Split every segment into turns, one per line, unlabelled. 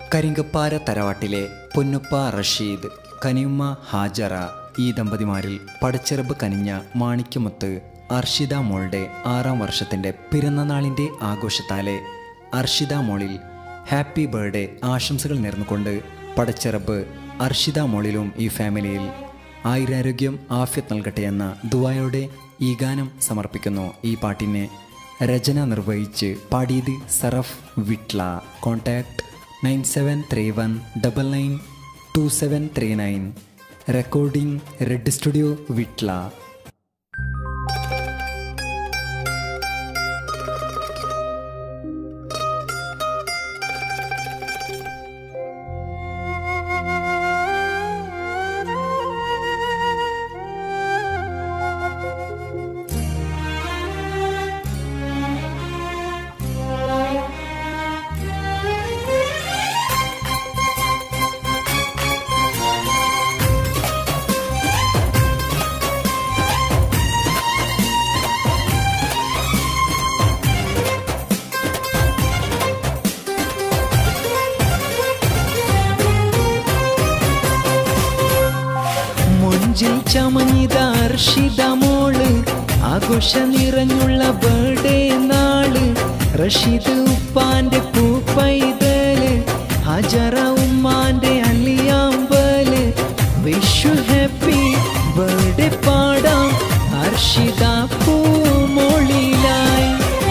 കരിങ്കപ്പാര തറവാട്ടിലെ പൊന്നുപ്പ റഷീദ് കനിയുമ്മ ഹാജറ ഈ ദമ്പതിമാരിൽ പടച്ചിറബ് കനിഞ്ഞ മാണിക്യമുത്ത് അർഷിത മോളുടെ ആറാം വർഷത്തിൻ്റെ പിറന്നനാളിൻ്റെ ആഘോഷത്താലെ അർഷിത മോളിൽ ഹാപ്പി ബർത്ത്ഡേ ആശംസകൾ നേർന്നുകൊണ്ട് പടച്ചിറബ് അർഷിത മോളിലും ഈ ഫാമിലിയിൽ ആയുരാരോഗ്യം ആഫ്യത്ത് നൽകട്ടെ എന്ന ദുവായോടെ ഈ ഗാനം സമർപ്പിക്കുന്നു ഈ പാട്ടിനെ രചന നിർവഹിച്ച് പാടിയത് സറഫ് Vitla contact nine seven three one double nine two seven three nine recording red studio Vitla
മുഞ്ചിൽ ചമഞ്ഞിത അർഷിത മോള് ആഘോഷ നിറഞ്ഞുള്ള ബർത്ത്ഡേ നാള് റഷീദ് ഉപ്പാന്റെ പൂപ്പൈതല് ഹജറ ഉമ്മാന്റെ അല്ലിയാമ്പല് വിഷു ഹാപ്പി ബർത്ത്ഡേ പാടാം അർഷിത പൂമോളിലായി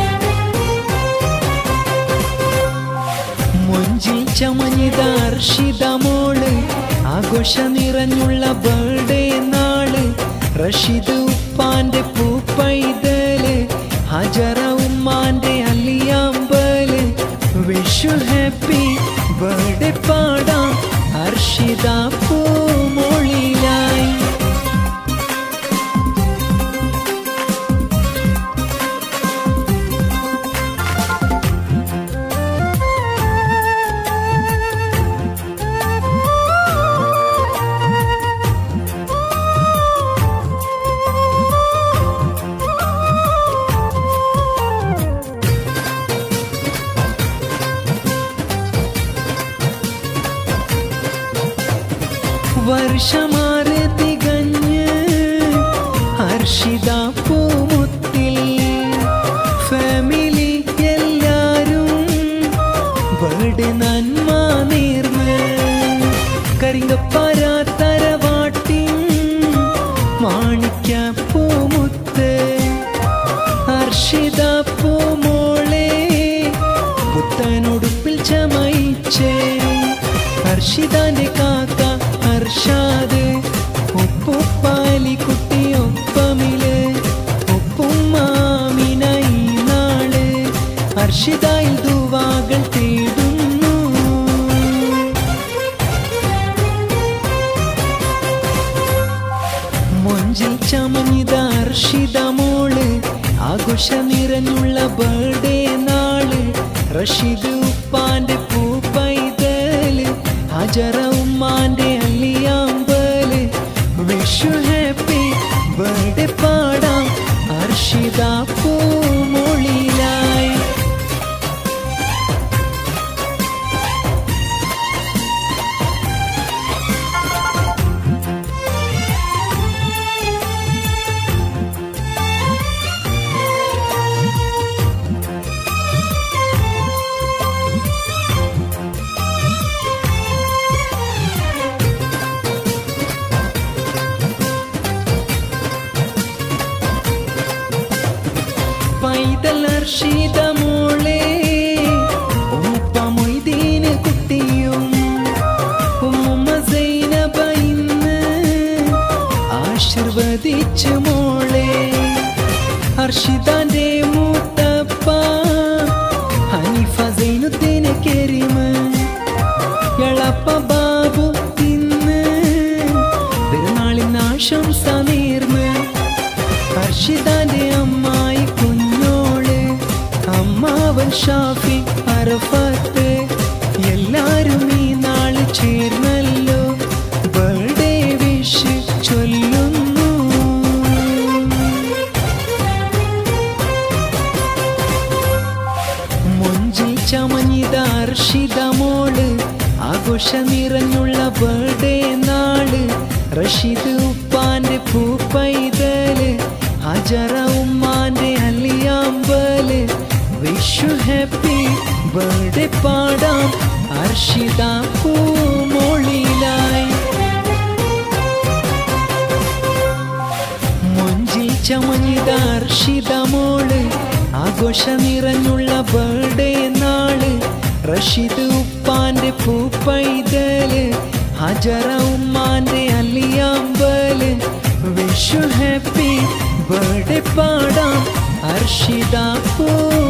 മുഞ്ചിൽ ചമഞ്ഞിത അർഷിത മോള് ആഘോഷ നിറഞ്ഞുള്ള ബർത്ത്ഡേ നാള് റഷീദ് ഉപ്പാന്റെ പൂപ്പൈതല് ഹജറ ഉമ്മാന്റെ അല്ലിയാമ്പല് വിഷു ഹാപ്പി ബർത്ത്ഡേ പാടാം അർഷിത പൂമോളിലായി വർഷമാറ് തികഞ്ഞ് ഹർഷിത പൂമുത്തിൽ ഫാമിലി എല്ലാരും ബർഡ് നന്മ നേർന്ന് കരിങ്കപ്പാര തരവാട്ടിൻ മാണിക്ക പൂമുത്ത് ഹർഷിത പൂമോളെ പുത്തനുടുപ്പിൽ ചമയിച്ചേ ഹർഷിതാന്റെ കാക്ക ഹർഷാദ് ഉപ്പുപ്പാലി കുട്ടിയൊപ്പമില് ഉപ്പും മാമിനായി നാള് ഹർഷിതായിൽ ദുവാകൾ തേടുന്നു മൊഞ്ചിൽ ചമഞ്ഞിത അർഷിത മോള് ആഘോഷ നിറഞ്ഞുള്ള ബർത്ത്ഡേ നാള് റഷീദ് ഉപ്പാന്റെ പൂപ്പൈതല് ഹജറ ഉമ്മാന്റെ അല്ലിയാമ്പല് വിഷു ഹാപ്പി ബർത്ത്ഡേ പാടാം അർഷിത പൂമൊളിലായി പൈതൽ അർഷിത മോളെ ഉപ്പ മൊയ്തീന് കുട്ടിയും ഉമ്മ സൈനബ ഇന്ന് ആശീർവദിച്ചു മോളെ ഹർഷിതാന്റെ മൂത്തപ്പ ഹനീഫ സൈനുദ്ദീന് കെരിമ് എളപ്പ ബാബു ഇന്ന് പെരുന്നാളിന് ആശംസ നേർന്ന് ഹർഷിതാന്റെ അമ്മായി കുഞ്ഞോള് അമ്മാവൻ ഷാഫി അറഫത്ത് എല്ലാരും ഈ നാള് ചേർന്നല്ലോ ബർത്ത്ഡേ വിഷ് ചൊല്ലുന്നു മൊഞ്ചിൽ ചമഞ്ഞിത അർഷിത മോള് ആഘോഷ നിറഞ്ഞുള്ള ബർത്ത്ഡേ നാള് റഷീദ് ഉപ്പാന്റെ പൂപ്പൈതല് ഹജറ ഉമ്മാന്റെ അല്ലിയാമ്പല് വിഷു ഹാപ്പി ബർത്ത്ഡേ പാടാം അർഷിത പൂമോളിലായി മൊഞ്ചിൽ ചമഞ്ഞിത അർഷിത മോള് ആഘോഷ നിറഞ്ഞുള്ള ബർത്ത്ഡേ നാള് റഷീദ് ഉപ്പാന്റെ പൂപ്പൈതല് ഹജറ ഉമ്മാന്റെ അല്ലിയാമ്പല് വിഷു ഹാപ്പി ബർത്ത്ഡേ പാടാം അർഷിത പൂ